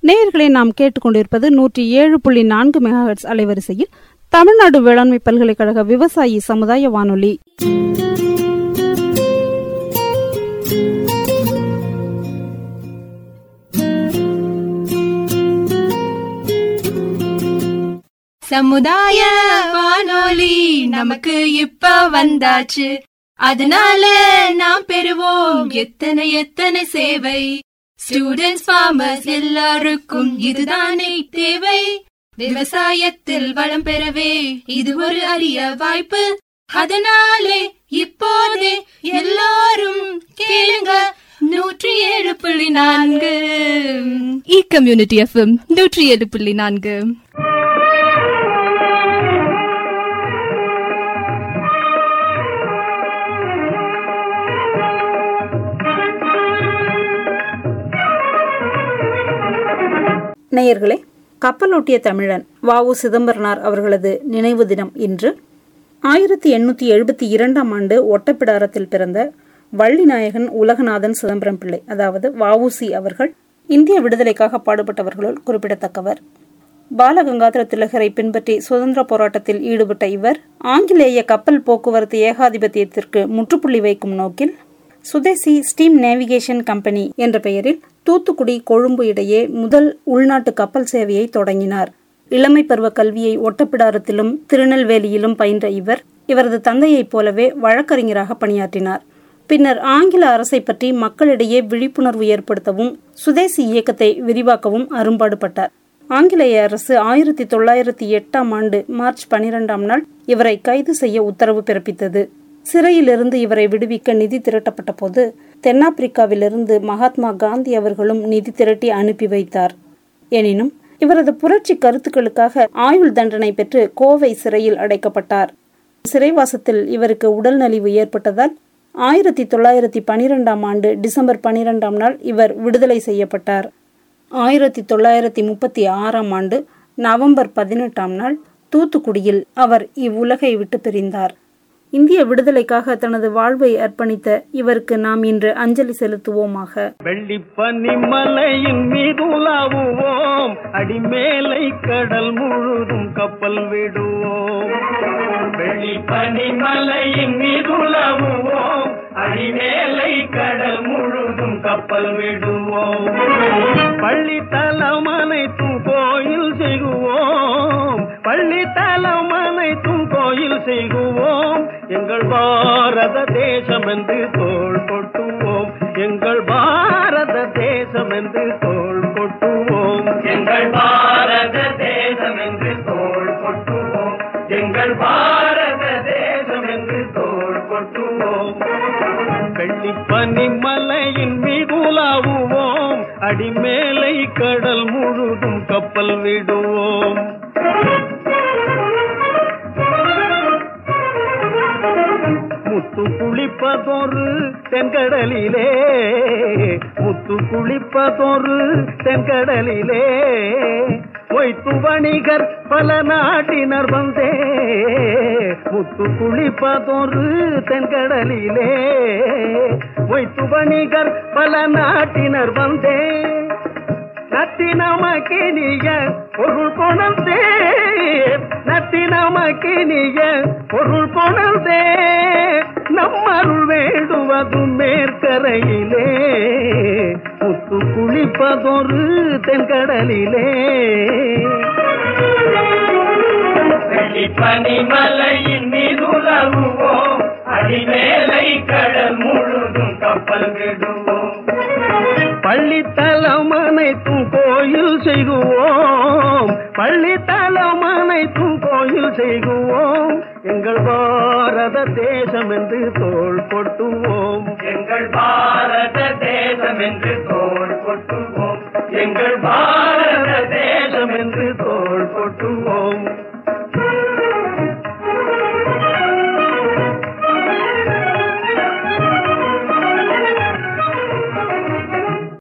நேயர்களை நாம் கேட்டுக்கொண்டிருப்பது நூற்றி ஏழு புள்ளி நான்கு மெகாஹெட்ஸ் அலைவரிசையில் தமிழ்நாடு வேளாண்மை பல்கலைக்கழக விவசாயி சமுதாய வானொலி சமுதாய வானொலி நமக்கு இப்ப வந்தாச்சு அதனால நாம் பெறுவோம் எத்தனை எத்தனை சேவை ஸ்டூடெண்ட்ஸ் ஃபார்மர்ஸ் எல்லாருக்கும் இதுதானே தேவை விவசாயத்தில் வளம் பெறவே இது ஒரு அரிய வாய்ப்பு அதனாலே இப்போதே எல்லாரும் கேளுங்க நூற்றி ஏழு புள்ளி நான்கு இ கம்யூனிட்டி எஃப்எம் நூற்றி ஏழு புள்ளி நான்கு நேயர்களே கப்பலோட்டிய தமிழன் வாவு சிதம்பரனார் அவர்களது நினைவு தினம் இன்று ஆயிரத்தி எண்ணூற்றி எழுபத்தி இரண்டாம் ஆண்டு ஒட்டப்பிடாரத்தில் பிறந்த வள்ளிநாயகன் உலகநாதன் சிதம்பரம் பிள்ளை அதாவது வஉசி அவர்கள் இந்திய விடுதலைக்காக பாடுபட்டவர்களுள் குறிப்பிடத்தக்கவர் பாலகங்காதர திலகரை பின்பற்றி சுதந்திர போராட்டத்தில் ஈடுபட்ட இவர் ஆங்கிலேய கப்பல் போக்குவரத்து ஏகாதிபத்தியத்திற்கு முற்றுப்புள்ளி வைக்கும் நோக்கில் சுதேசி ஸ்டீம் நேவிகேஷன் கம்பெனி என்ற பெயரில் தூத்துக்குடி கொழும்பு இடையே முதல் உள்நாட்டு கப்பல் சேவையை தொடங்கினார் இளமை பருவ கல்வியை ஒட்டப்பிடாரத்திலும் திருநெல்வேலியிலும் பயின்ற இவர் இவரது தந்தையைப் போலவே வழக்கறிஞராக பணியாற்றினார் பின்னர் ஆங்கில அரசை பற்றி மக்களிடையே விழிப்புணர்வு ஏற்படுத்தவும் சுதேசி இயக்கத்தை விரிவாக்கவும் அரும்பாடுபட்டார் ஆங்கிலேய அரசு ஆயிரத்தி தொள்ளாயிரத்தி எட்டாம் ஆண்டு மார்ச் பனிரெண்டாம் நாள் இவரை கைது செய்ய உத்தரவு பிறப்பித்தது சிறையிலிருந்து இவரை விடுவிக்க நிதி திரட்டப்பட்ட போது தென்னாப்பிரிக்காவிலிருந்து மகாத்மா காந்தி அவர்களும் நிதி திரட்டி அனுப்பி வைத்தார் எனினும் இவரது புரட்சி கருத்துக்களுக்காக ஆயுள் தண்டனை பெற்று கோவை சிறையில் அடைக்கப்பட்டார் சிறைவாசத்தில் இவருக்கு உடல் நலிவு ஏற்பட்டதால் ஆயிரத்தி தொள்ளாயிரத்தி பனிரெண்டாம் ஆண்டு டிசம்பர் பனிரெண்டாம் நாள் இவர் விடுதலை செய்யப்பட்டார் ஆயிரத்தி தொள்ளாயிரத்தி முப்பத்தி ஆறாம் ஆண்டு நவம்பர் பதினெட்டாம் நாள் தூத்துக்குடியில் அவர் இவ்வுலகை விட்டு பிரிந்தார் இந்திய விடுதலைக்காக தனது வாழ்வை அர்ப்பணித்த இவருக்கு நாம் இன்று அஞ்சலி செலுத்துவோமாக வெள்ளிப்பனி மலையின் மீது உலாவுவோம் அடிமேலை கடல் முழுதும் கப்பல் விடுவோம் வெள்ளிப்பனி மலையின் மீது உலாவுவோம் அடிமேலை கடல் முழுதும் கப்பல் விடுவோம் பள்ளி தலம் அனைத்தும் கோயில் செய்குவோம் பள்ளி தலம் அனைத்தும் கோயில் செய்குவோம் எங்கள் பாரத தேசம் என்று தோள் கொட்டுவோம் எங்கள் பாரத தேசம் என்று தோள் கொட்டுவோம் எங்கள் பாரத தேசம் என்று தோள் கொட்டுவோம் எங்கள் பாரத தேசம் என்று தோள் கொட்டுவோம் வெள்ளிப்பனி மலையின் மீது உலாவுவோம் அடிமேலை கடல் முழுதும் கப்பல் விடுவோம் முத்து குளிப்பதொரு தென்கடலிலே முத்து குளிப்பதொரு தென்கடலிலே மொய்த்து வணிகர் பல நாட்டினர் வந்தே முத்து குளிப்பதொரு தென்கடலிலே மொய்த்து வணிகர் பல நாட்டினர் வந்தே நத்தினமக்கினிய பொருள் கொணந்தே நத்தினமக்கினிய பொருள் கொணந்தே நம்மருள் வேண்டுவது மேற்கரையிலே முத்து குளிப்பதொரு தென்கடலிலே பனிமலையின் மீது உலவுவோம் அடிமேலை கடல் முழுதும் கப்பல் விடுவோம் பள்ளித்தலம் அனைத்தும் கோயில் செய்குவோம் பள்ளித்தலம் அனைத்தும் கோயில் செய்குவோம் எங்கள் பாரத தேசம் என்று தோள் கொட்டுவோம் எங்கள் பாரத தேசம் என்று தோள் கொட்டுவோம் எங்கள் பாரத தேசம் என்று தோள் கொட்டுவோம்